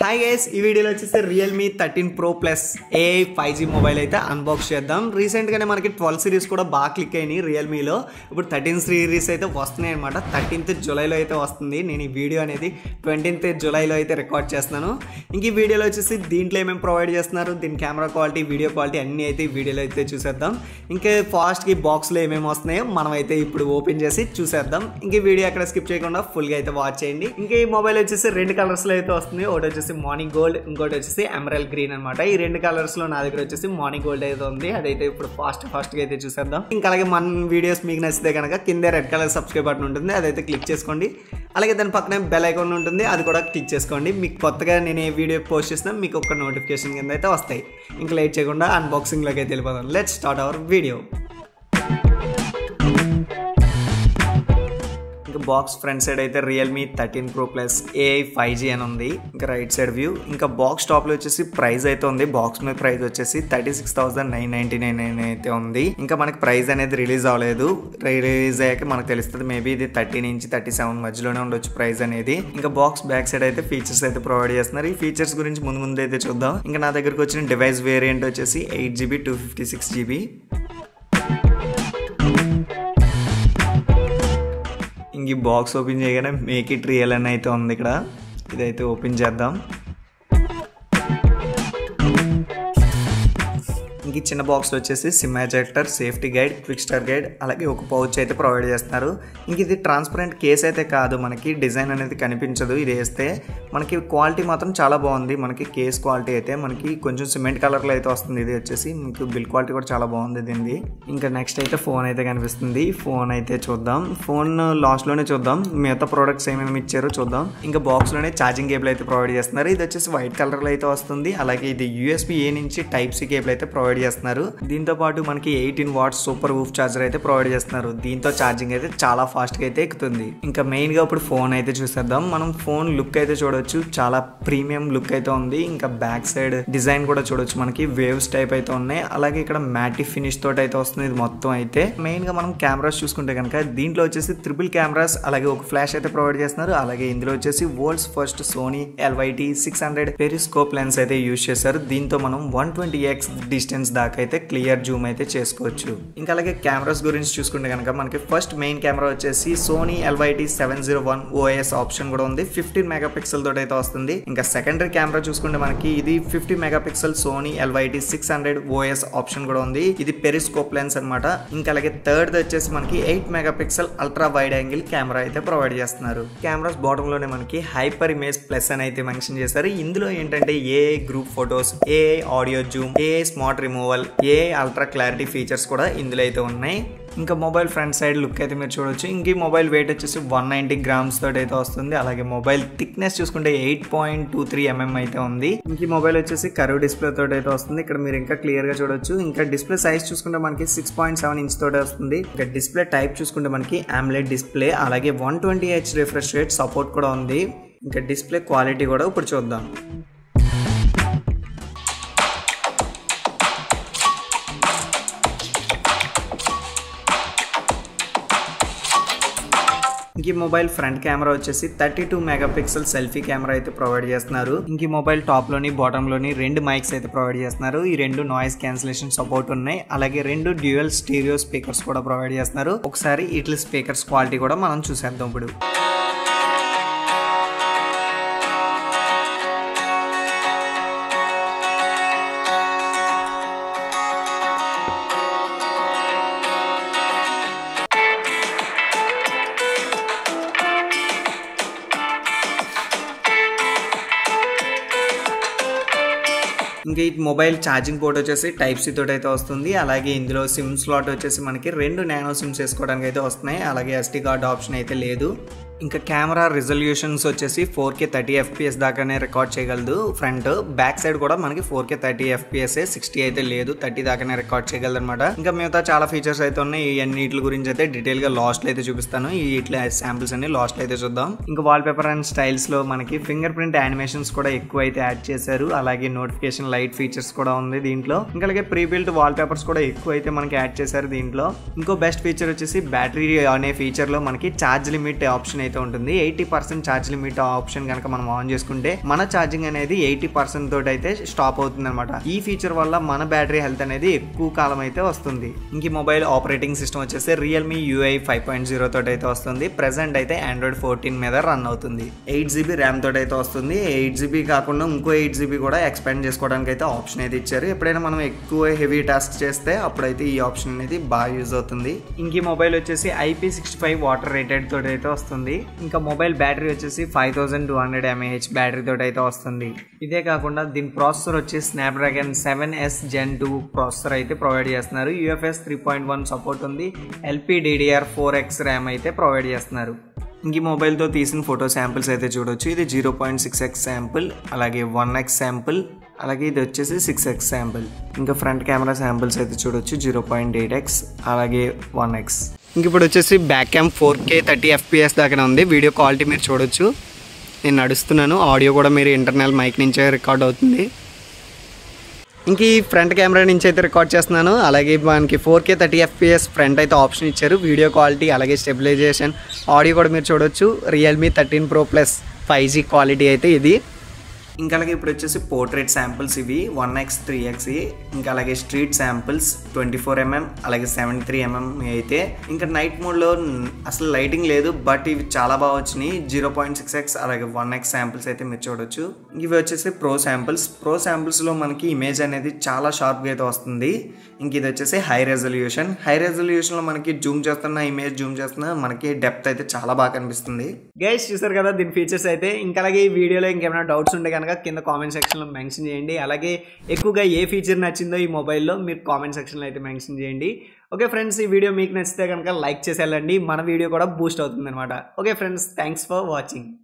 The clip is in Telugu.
హాయ్ గైస్ ఈ వీడియోలో వచ్చేసి Realme thirteen pro plus A five G mobile అయితే అన్బాక్స్ చేద్దాం రీసెంట్గానే మనకి ట్వెల్వ్ సిరీస్ కూడా బాగా క్లిక్ అయినాయి రియల్మీలో ఇప్పుడు థర్టీన్ సిరీస్ అయితే వస్తున్నాయి అనమాట థర్టీన్త్ జూలైలో అయితే వస్తుంది నేను ఈ వీడియో అనేది ట్వంటీన్త్ జూలైలో అయితే రికార్డ్ చేస్తున్నాను ఇంక ఈ వీడియోలో వచ్చేసి దీంట్లో ఏమేమి ప్రొవైడ్ చేస్తున్నారు దీని కెమెరా క్వాలిటీ వీడియో క్వాలిటీ అన్నీ అయితే ఈ వీడియోలో అయితే చూసేద్దాం ఇంకా ఫాస్ట్కి బాక్స్లో ఏమేమి వస్తున్నాయో మనం అయితే ఇప్పుడు ఓపెన్ చేసి చూసేద్దాం ఇంక ఈ వీడియో అక్కడ స్కిప్ చేయకుండా ఫుల్గా అయితే వాచ్ చేయండి ఇంకా ఈ మొబైల్ వచ్చేసి రెండు కలర్స్లో అయితే వస్తుంది ఒకటి వచ్చేసి మార్నింగ్ గోల్డ్ ఇంకోటి వచ్చేసి ఎమరల్ గ్రీన్ అనమాట ఈ రెండు కలర్స్ లో నా దగ్గర వచ్చేసి మార్నింగ్ గోల్డ్ అయితే ఉంది అదైతే ఇప్పుడు ఫాస్ట్ ఫాస్ట్ గా అయితే చూసేద్దాం ఇంకా అలాగే మన వీడియోస్ మీకు నచ్చితే కనుక కింద రెడ్ కలర్ సబ్స్క్రైబ్ బటన్ ఉంటుంది అదైతే క్లిక్ చేసుకోండి అలాగే దాని పక్కనే బెల్ ఐకాన్ ఉంటుంది అది కూడా క్లిక్ చేసుకోండి మీకు కొత్తగా నేను ఏ వీడియో పోస్ట్ చేసినా మీకు ఒక నోటిఫికేషన్ కింద అయితే వస్తాయి ఇంకా లేట్ చేయకుండా అన్బాక్సింగ్లోకి అయితే వెళ్ళిపోదాం లెట్ స్టార్ట్ అవర్ వీడియో ఇంకా బాక్స్ ఫ్రంట్ సైడ్ అయితే Realme thirteen pro plus AI five G అని ఉంది ఇంకా రైట్ సైడ్ వ్యూ ఇంకా బాక్స్ టాప్ లో వచ్చేసి ప్రైస్ అయితే ఉంది బాక్స్ మీద ప్రైస్ వచ్చేసి thirty six thousand nine ninety nine అయితే ఉంది ఇంకా మనకి ప్రైస్ అనేది రిలీజ్ అవ్వలేదు రిలీజ్ అయ్యాక మనకు తెలుస్తుంది మేబీ ఇది థర్టీ నుంచి థర్టీ సెవెన్ మధ్యలోనే ఉండొచ్చు ప్రైస్ అనేది ఇంకా బాక్స్ బ్యాక్ సైడ్ అయితే ఫీచర్స్ అయితే ప్రొవైడ్ చేస్తున్నారు ఈ ఫీచర్స్ గురించి ముందు ముందు అయితే చూద్దాం ఇంకా నా దగ్గరకు వచ్చిన డివైస్ వేరియంట్ వచ్చేసి eight GB two fifty six GB ఇంక ఈ బాక్స్ ఓపెన్ చేయగానే మేక్ ఇట్ రియల్ అని అయితే ఉంది ఇక్కడ ఇదైతే ఓపెన్ చేద్దాం ఇంక ఈ చిన్న బాక్స్లో వచ్చేసి SIM ejector safety guide quick start guide అలాగే ఒక పౌచ్ అయితే ప్రొవైడ్ చేస్తున్నారు ఇంక ఇది ట్రాన్స్పరెంట్ కేస్ అయితే కాదు మనకి డిజైన్ అనేది కనిపించదు ఇది వేస్తే మనకి క్వాలిటీ మాత్రం చాలా బాగుంది మనకి కేస్ క్వాలిటీ అయితే మనకి కొంచెం సిమెంట్ కలర్లో అయితే వస్తుంది ఇది వచ్చేసి మీకు బిల్ క్వాలిటీ కూడా చాలా బాగుంది దీనిది ఇంకా నెక్స్ట్ అయితే ఫోన్ అయితే కనిపిస్తుంది ఫోన్ అయితే చూద్దాం ఫోన్ లాస్ట్లోనే చూద్దాం మిగతా ప్రోడక్ట్స్ ఏమేమి ఇచ్చారో చూద్దాం ఇంకా బాక్స్లోనే ఛార్జింగ్ కేబుల్ అయితే ప్రొవైడ్ చేస్తున్నారు ఇది వచ్చేసి వైట్ కలర్లో అయితే వస్తుంది అలాగే ఇది యూఎస్బి ఏ నుంచి టైప్ సి కేబుల్ అయితే ప్రొవైడ్ చేస్తున్నారు దీంతో పాటు మనకి eighteen watts super VOOC charger అయితే ప్రొవైడ్ చేస్తున్నారు దీంతో ఛార్జింగ్ అయితే చాలా ఫాస్ట్ గా అయితే ఎక్కుతుంది ఇంకా మెయిన్ గా ఇప్పుడు ఫోన్ అయితే చూసేద్దాం మనం ఫోన్ లుక్ అయితే చూడొచ్చు చాలా ప్రీమియం లుక్ అయితే ఉంది ఇంకా బ్యాక్ సైడ్ డిజైన్ కూడా చూడొచ్చు మనకి వేవ్స్ టైప్ అయితే ఉన్నాయి అలాగే ఇక్కడ మ్యాటి ఫినిష్ తోటి అయితే వస్తుంది ఇది మొత్తం అయితే మెయిన్ గా మనం కెమెరాస్ చూసుకుంటే కనుక దీంట్లో వచ్చేసి త్రిపుల్ కెమెరాస్ అలాగే ఒక ఫ్లాష్ అయితే ప్రొవైడ్ చేస్తున్నారు అలాగే ఇందులో వచ్చేసి world's first Sony LYT six hundred periscope lens అయితే యూజ్ చేశారు దీంతో మనం వన్ ట్వంటీ ఎక్స్ డిస్టెన్స్ దాకా అయితే క్లియర్ జూమ్ అయితే చేసుకోవచ్చు ఇంకా అలాగే కెమెరాస్ గురించి చూసుకుంటే కనుక మనకి ఫస్ట్ మెయిన్ కెమెరా వచ్చేసి Sony LYT seven zero one OS option కూడా ఉంది ఫిఫ్టీన్ మెగా పిక్సెల్ తోటి అయితే వస్తుంది ఇంకా సెకండరీ కెమెరా చూసుకుంటే మనకి ఇది fifty megapixel Sony LYT six hundred OS option కూడా ఉంది ఇది పెరిస్కోప్ లెన్స్ అనమాట ఇంకా అలాగే థర్డ్ వచ్చేసి మనకి eight megapixel ultra wide angle camera అయితే ప్రొవైడ్ చేస్తున్నారు కెమెరాస్ బాటమ్ లోనే మనకి హైపర్ ఇమేజ్ ప్లస్ అని అయితే మెన్షన్ చేశారు ఇందులో ఏంటంటే AI group photos AI audio zoom AI smart removal AI ultra clarity features కూడా ఇందులో అయితే ఉన్నాయి ఇంకా మొబైల్ ఫ్రంట్ సైడ్ లుక్ అయితే మీరు చూడొచ్చు ఇంక ఈ మొబైల్ వెయిట్ వచ్చేసి వన్ నైంటీ గ్రామ్స్ తోటి అయితే వస్తుంది అలాగే మొబైల్ థిక్నెస్ చూసుకుంటే eight point two three mm అయితే ఉంది ఇంక ఈ మొబైల్ వచ్చేసి కరువు డిస్ప్లే తోటి అయితే వస్తుంది ఇక్కడ మీరు ఇంకా క్లియర్ గా చూడొచ్చు ఇంకా డిస్ప్లే సైజ్ చూసుకుంటే మనకి సిక్స్ పాయింట్ సెవెన్ ఇంచ్ తోటి వస్తుంది ఇంకా డిస్ప్లే టైప్ చూసుకుంటే మనకి ఆమ్లెట్ డిస్ప్లే అలాగే one twenty H refresh rate support కూడా ఉంది ఇంకా డిస్ప్లే క్వాలిటీ కూడా ఇప్పుడు చూద్దాం ఇంక ఈ మొబైల్ ఫ్రంట్ కెమెరా వచ్చేసి thirty two megapixel selfie camera అయితే ప్రొవైడ్ చేస్తున్నారు ఇంక ఈ మొబైల్ టాప్ లోని బాటమ్ లోని రెండు మైక్స్ అయితే ప్రొవైడ్ చేస్తున్నారు ఈ రెండు నాయిస్ క్యాన్సిలేషన్ సపోర్ట్ ఉన్నాయి అలాగే రెండు డ్యూయల్ స్టీరియో స్పీకర్స్ కూడా ప్రొవైడ్ చేస్తున్నారు ఒకసారి ఇట్ల స్పీకర్స్ క్వాలిటీ కూడా మనం చూసేద్దాం ఇప్పుడు ఇంకా ఈ మొబైల్ ఛార్జింగ్ పోర్ట్ వచ్చేసి టైప్ సి తోటి అయితే వస్తుంది అలాగే ఇందులో సిమ్ స్లాట్ వచ్చేసి మనకి రెండు నానో సిమ్స్ వేసుకోవడానికి అయితే వస్తున్నాయి అలాగే ఎస్టీ కార్డ్ ఆప్షన్ అయితే లేదు ఇంకా కెమెరా రిజల్యూషన్స్ వచ్చేసి ఫోర్ కే థర్టీ ఎఫ్పిఎస్ దాకానే రికార్డ్ చేయగలదు ఫ్రంట్ బ్యాక్ సైడ్ కూడా మనకి four K thirty FPS sixty అయితే లేదు థర్టీ దాకానే రికార్డ్ చేయగలదు అనమాట ఇంకా మిగతా చాలా ఫీచర్స్ అయితే ఉన్నాయి ఈ అన్నిటి గురించి అయితే డీటెయిల్ గా లాస్ట్ అయితే చూపిస్తాను ఈ ఇట్లా శాంపిల్స్ అన్ని లాస్ట్ అయితే చూద్దాం ఇంకా వాల్ పేపర్ అండ్ స్టైల్స్ లో మనకి ఫింగర్ ప్రింట్ యానిమేషన్స్ కూడా ఎక్కువ అయితే యాడ్ చేశారు అలాగే నోటిఫికేషన్ లైట్ ఫీచర్స్ కూడా ఉంది దీంట్లో ఇంకా అలాగే ప్రీ బిల్ట్ వాల్ పేపర్స్ కూడా ఎక్కువ అయితే మనకి యాడ్ చేశారు దీంట్లో ఇంకో బెస్ట్ ఫీచర్ వచ్చేసి బ్యాటరీ అనే ఫీచర్ లో మనకి ఛార్జ్ లిమిట్ ఆప్షన్ అయితే ఉంటుంది eighty percent charge limit option కనుక మనం ఆన్ చేసుకుంటే మన ఛార్జింగ్ అనేది ఎయిటీ పర్సెంట్ తోటి అయితే స్టాప్ అవుతుంది అనమాట ఈ ఫీచర్ వల్ల మన బ్యాటరీ హెల్త్ అనేది ఎక్కువ కాలం అయితే వస్తుంది ఇంక ఈ మొబైల్ ఆపరేటింగ్ సిస్టమ్ వచ్చేసి Realme UI five point zero తోటి అయితే వస్తుంది ప్రెసెంట్ అయితే ఆండ్రాయిడ్ ఫోర్టీన్ మీద రన్ అవుతుంది ఎయిట్ జీబీ ర్యామ్ తోటి అయితే వస్తుంది ఎయిట్ జీబీ కాకుండా ఇంకో ఎయిట్ జీబీ కూడా ఎక్స్పాండ్ చేసుకోవడానికి అయితే ఆప్షన్ అయితే ఇచ్చారు ఎప్పుడైనా మనం ఎక్కువ హెవీ టాస్క్ చేస్తే అప్పుడైతే ఈ ఆప్షన్ అనేది బాగా యూజ్ అవుతుంది ఇంక ఈ మొబైల్ వచ్చేసి IP sixty five water rated తోటి అయితే వస్తుంది ఇంకా మొబైల్ బ్యాటరీ వచ్చేసి five thousand two hundred mAh battery తోటి అయితే వస్తుంది ఇదే కాకుండా దీని ప్రాసెసర్ వచ్చి Snapdragon seven S Gen two processor అయితే ప్రొవైడ్ చేస్తున్నారు UFS three point one support ఉంది LP DDR four X RAM అయితే ప్రొవైడ్ చేస్తున్నారు ఇంక ఈ మొబైల్తో తీసిన ఫోటో శాంపిల్స్ అయితే చూడొచ్చు ఇది zero point six X sample అలాగే వన్ ఎక్స్ శాంపుల్ అలాగే ఇది వచ్చేసి సిక్స్ ఎక్స్ శాంపుల్ ఇంకా ఫ్రంట్ కెమెరా శాంపిల్స్ అయితే చూడొచ్చు జీరో పాయింట్ ఎయిట్ ఎక్స్ అలాగే వన్ ఎక్స్ ఇంక ఇప్పుడు వచ్చేసి back cam four K thirty FPS దాకా ఉంది వీడియో క్వాలిటీ మీరు చూడొచ్చు నేను నడుస్తున్నాను ఆడియో కూడా మీరు ఇంటర్నల్ మైక్ నుంచే రికార్డ్ అవుతుంది ఇంక ఈ ఫ్రంట్ కెమెరా నుంచి అయితే రికార్డ్ చేస్తున్నాను అలాగే మనకి four K thirty FPS front అయితే ఆప్షన్ ఇచ్చారు వీడియో క్వాలిటీ అలాగే స్టెబిలైజేషన్ ఆడియో కూడా మీరు చూడొచ్చు Realme thirteen pro plus five G quality అయితే ఇది ఇంకా అలాగే ఇప్పుడు వచ్చేసి పోర్ట్రేట్ శాంపిల్స్ ఇవి వన్ ఎక్స్ త్రీ ఎక్స్ ఇంకా అలాగే street samples twenty four mm అలాగే సెవెంటీ త్రీ ఎంఎం అయితే ఇంకా నైట్ మోడ్లో అసలు లైటింగ్ లేదు బట్ ఇవి చాలా బాగా వచ్చినాయి జీరో పాయింట్ సిక్స్ ఎక్స్ అలాగే వన్ ఎక్స్ శాంపిల్స్ అయితే మీరు చూడొచ్చు ఇవి వచ్చేసి ప్రో శాంపిల్స్ ప్రో శాంపిల్స్లో మనకి ఇమేజ్ అనేది చాలా షార్ప్గా అయితే వస్తుంది ఇంక ఇది వచ్చేసి హై రెజల్యూషన్ హై రెజల్యూషన్లో మనకి జూమ్ చేస్తున్న ఇమేజ్ జూమ్ చేస్తున్న మనకి డెప్త్ అయితే చాలా బాగా కనిపిస్తుంది గైస్ చూసారు కదా దీని ఫీచర్స్ అయితే ఇంకా అలాగే ఈ వీడియోలో ఇంకేమైనా డౌట్స్ ఉంటే కనుక కింద కామెంట్ సెక్షన్లో మెన్షన్ చేయండి అలాగే ఎక్కువగా ఏ ఫీచర్ నచ్చిందో ఈ మొబైల్లో మీరు కామెంట్ సెక్షన్లో అయితే మెన్షన్ చేయండి ఓకే ఫ్రెండ్స్ ఈ వీడియో మీకు నచ్చితే కనుక లైక్ చేసి వెళ్ళండి మన వీడియో కూడా బూస్ట్ అవుతుంది అనమాట okay friends thanks for watching